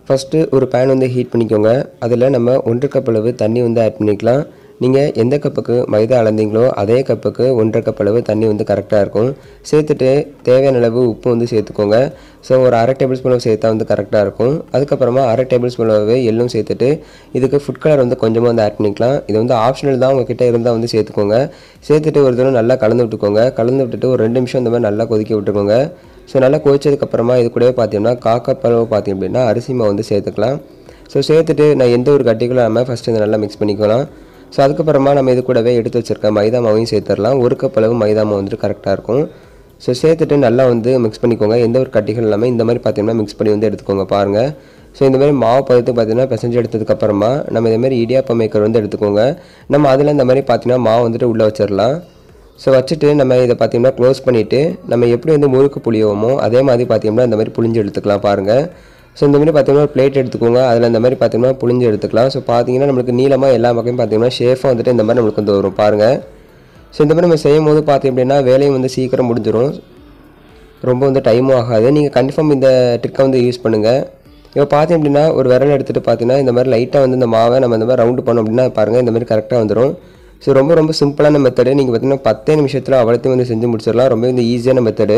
first ஒரு pan வந்து heat பண்ணிக்கோங்க அதில் நம்ம ஒன்றரை கப் அளவு தண்ணி வந்து ஆட் பண்ணிக்கலாம் நீங்கள் எந்த கப்புக்கு மைதா அளந்தீங்களோ அதே கப்புக்கு ஒன்றரை கப் அளவு தண்ணி வந்து கரெக்டாக இருக்கும் சேர்த்துட்டு தேவையான அளவு உப்பு வந்து சேர்த்துக்கோங்க ஸோ ஒரு அரை டேபிள் ஸ்பூன் சேர்த்தா வந்து கரெக்டாக இருக்கும் அதுக்கப்புறமா அரை டேபிள் ஸ்பூன் அளவு எள்ளும் சேர்த்துட்டு இதுக்கு ஃபுட் கலர் வந்து கொஞ்சமாக வந்து ஆட் பண்ணிக்கலாம் இது வந்து ஆப்ஷனல் தான் உங்ககிட்ட இருந்தால் வந்து சேர்த்துக்கோங்க சேர்த்துட்டு ஒரு தடவை நல்லா கலந்து விட்டுக்கோங்க கலந்து விட்டுட்டு ஒரு ரெண்டு நிமிஷம் இந்த மாதிரி நல்லா கொதிக்க விட்டுக்கோங்க ஸோ நல்லா கொதிச்சதுக்கப்புறமா இது கூடவே பார்த்தீங்கன்னா காக்கப்பளவு பார்த்தீங்க அப்படின்னா அரிசி மாவு வந்து சேர்த்துக்கலாம் ஸோ சேர்த்துட்டு நான் எந்த ஒரு கட்டிகளும் இல்லாமல் ஃபஸ்ட்டு இதை நல்லா மிக்ஸ் பண்ணிக்கலாம் ஸோ அதுக்கப்புறமா நம்ம இது கூடவே எடுத்து வச்சிருக்க மைதா மாவையும் சேர்த்துடலாம் ஒரு கப் அளவு மைதா மாவு வந்துட்டு கரெக்டாக இருக்கும் ஸோ சேர்த்துட்டு நல்லா வந்து மிக்ஸ் பண்ணிக்கோங்க எந்த ஒரு கட்டிகள் இல்லாமல் இந்த மாதிரி பார்த்தீங்கன்னா மிக்ஸ் பண்ணி வந்து எடுத்துக்கோங்க பாருங்கள் ஸோ இந்த மாதிரி மாவு பதத்துக்கு பார்த்தீங்கன்னா பிசைஞ்சு எடுத்ததுக்கப்புறமா நம்ம இந்த மாதிரி இடியாப்பம் மேக்கர் வந்து எடுத்துக்கோங்க நம்ம அதில் இந்த மாதிரி பார்த்தீங்கன்னா மாவு வந்துட்டு உள்ளே வச்சிடலாம் ஸோ வச்சுட்டு நம்ம இதை பார்த்தீங்கன்னா க்ளோஸ் பண்ணிவிட்டு நம்ம எப்படி வந்து முறுக்கு புளியோமோ அதே மாதிரி பார்த்தீங்கன்னா இந்த மாதிரி புளிஞ்சு எடுத்துக்கலாம் பாருங்கள் ஸோ இந்த மாதிரி பார்த்தீங்கன்னா ஒரு பிளேட் எடுத்துக்கோங்க அதில் இந்த மாதிரி பார்த்தீங்கன்னா புளிஞ்சு எடுத்துக்கலாம் ஸோ பார்த்தீங்கன்னா நம்மளுக்கு நீளமாக எல்லா பக்கமும் பார்த்தீங்கன்னா ஷேஃபாக வந்துட்டு இந்த மாதிரி நம்மளுக்கு வந்து வரும் பாருங்கள் ஸோ இந்த மாதிரி நம்ம செய்யும் போது பார்த்தீங்க அப்படின்னா வேலையும் வந்து சீக்கிரம் முடிஞ்சிடும் ரொம்ப வந்து டைமும் ஆகாது நீங்கள் கன்ஃபார்ம் இந்த ட்ரிக்கை வந்து யூஸ் பண்ணுங்கள் இப்போ பார்த்தீங்க அப்படின்னா ஒரு விரல் எடுத்துகிட்டு பார்த்தீங்கன்னா இந்த மாதிரி லைட்டாக வந்து இந்த மாவை நம்ம இந்த மாதிரி ரவுண்டு பண்ணோம் அப்படின்னா பாருங்கள் இந்த மாதிரி கரெக்டாக வந்துடும் ஸோ ரொம்ப ரொம்ப சிம்பிளான மெத்தடு நீங்கள் பார்த்தீங்கன்னா பத்தே நிமிஷத்தில் அவ்வளோத்தையும் வந்து செஞ்சு முடிச்சிடலாம் ரொம்ப வந்து ஈஸியான மெத்தடு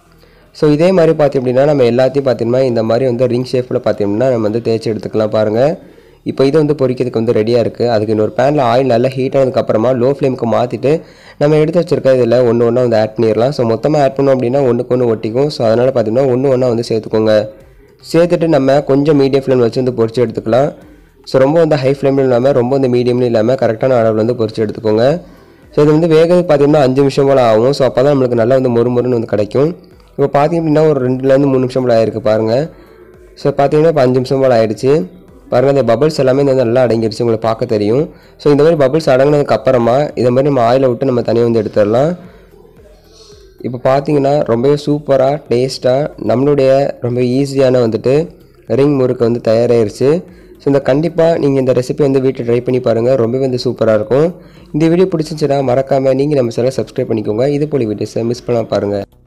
ஸோ இதே மாதிரி பார்த்தீங்க அப்படின்னா நம்ம எல்லாத்தையும் பார்த்தீங்கன்னா இந்த மாதிரி வந்து ரிங் ஷேப்பில் பார்த்தீங்கன்னா நம்ம வந்து தேய்ச்சி எடுத்துக்கலாம் பாருங்கள் இப்போ இது வந்து பொரிக்கிறதுக்கு வந்து ரெடியாக இருக்குது அதுக்கு இன்னொரு பேனில் ஆயில் நல்லா ஹீட் ஆனதுக்கப்புறமா லோ ஃப்ளேமுக்கு மாற்றிட்டு நம்ம எடுத்து வச்சிருக்க இதில் ஒன்று ஒன்றா வந்து ஆட் பண்ணிடலாம் ஸோ மொத்தமாக ஆட் பண்ணோம் அப்படின்னா ஒன்றுக்கு ஒன்று ஒட்டிக்கும் ஸோ அதனால் பார்த்தீங்கன்னா ஒன்று ஒன்றா வந்து சேர்த்துக்கோங்க சேர்த்துட்டு நம்ம கொஞ்சம் மீடியம் ஃப்ளேம் வச்சு வந்து பொரிச்சு எடுத்துக்கலாம் ஸோ ரொம்ப வந்து ஹை ஃப்ளேமில் இல்லாமல் ரொம்ப வந்து மீடியம்லையும் இல்லாமல் கரெக்டான அளவில் வந்து பொரிச்சு எடுத்துக்கோங்க ஸோ இது வந்து வேகிறது பார்த்தீங்கன்னா அஞ்சு நிமிஷம் போல் ஆகும் ஸோ அப்போ தான் நம்மளுக்கு நல்லா வந்து மொறு மொறுன்னு வந்து கிடைக்கும் இப்போ பார்த்தீங்க அப்படின்னா ஒரு ரெண்டுலேருந்து மூணு நிமிஷம் போல் ஆயிருக்கு பாருங்கள் ஸோ பார்த்தீங்கன்னா இப்போ அஞ்சு நிமிஷம் போல் ஆயிடுச்சு பாருங்கள் இந்த பபிள்ஸ் எல்லாமே இந்த வந்து நல்லா அடங்கிடுச்சு உங்களுக்கு பார்க்க தெரியும் ஸோ இந்த மாதிரி பபிள்ஸ் அடங்கினதுக்கு அப்புறமா இதை மாதிரி நம்ம ஆயிலை விட்டு நம்ம தனியாக வந்து எடுத்துடலாம் இப்போ பார்த்தீங்கன்னா ரொம்பவே சூப்பராக டேஸ்ட்டாக நம்மளுடைய ரொம்ப ஈஸியான வந்துட்டு ரிங் முறுக்கு வந்து தயாராகிருச்சு ஸோ இந்த கண்டிப்பாக நீங்கள் இந்த ரெசிபி வந்து வீட்டில் ட்ரை பண்ணி பாருங்கள் ரொம்பவே வந்து சூப்பராக இருக்கும் இந்த வீடியோ பிடிச்சிருந்துச்சுன்னா மறக்காமல் நீங்கள் நம்ம சேனலை சப்ஸ்கிரைப் பண்ணிக்கோங்க இது போல் வீடியோஸை மிஸ் பண்ணாம பாருங்கள்